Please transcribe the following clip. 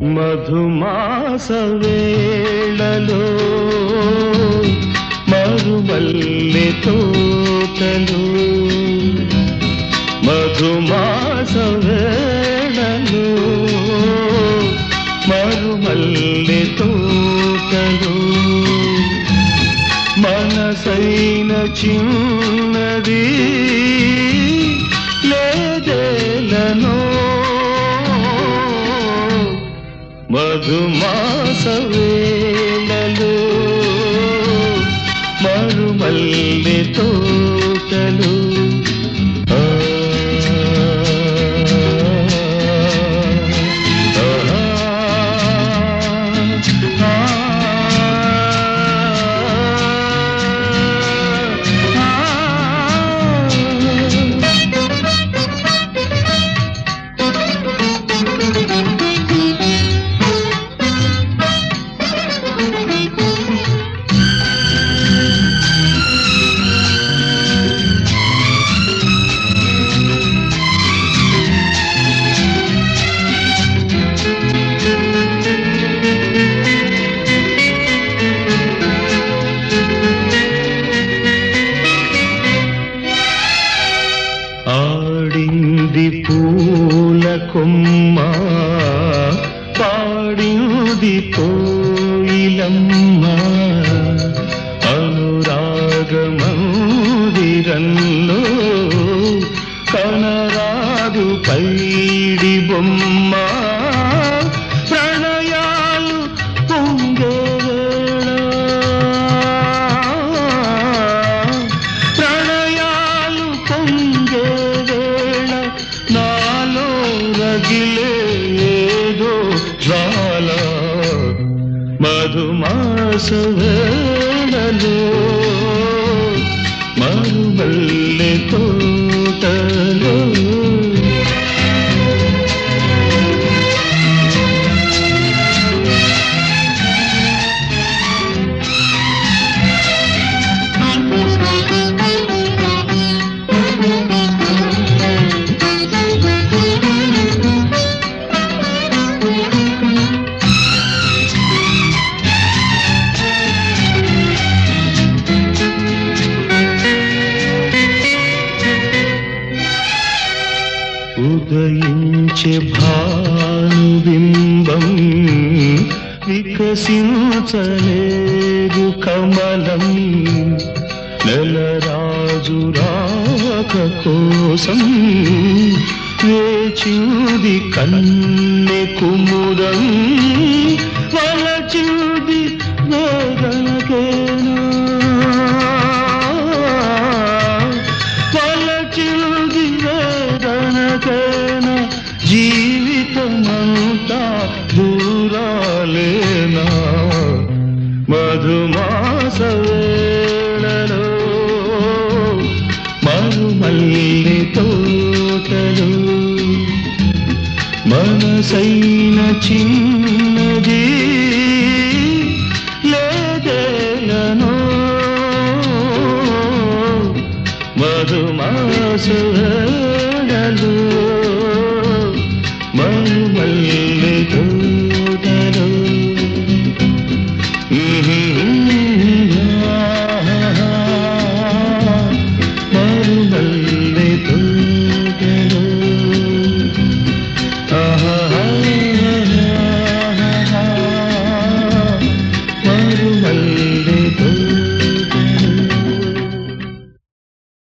మధుమాస వేళలో మరుమల్లె తోటలు మధుమాస వేళలో మరుమల్లె తోటలు మనసైన చిన్నది లేదేలనో మధుమాస వేళలో మరుమల్లె తోటలు ఆ, ఆ, ఆ, ఆ. ఆడింది పూల కొమ్మ పాడింది కోయిలమ్మ అనురాగ మందిరంలో కనరాదు పైడి బొమ్మ ప్రణయాలు పొంగే వేళ ప్రణయాలు పొంగే వేళ నాలో రగిలే ఏదో జ్వాల మధుమాస వేళలో మరుమల్లె తోటలో ఉదయించే భానుబింబం వికసించలేదు కమలం నెలరాజు రాక కోసం వేచింది కన్నె కుముదం వలచింది వేదనకేనా పలచిల్ది వేదనకైన జీవితమంతా దూరాలేనా మధుమాస వేళలో మరుమల్లి తోటలు మనసైన చిన్నది లేదేలనో మధుమాసు వేళలు మరుమల్లి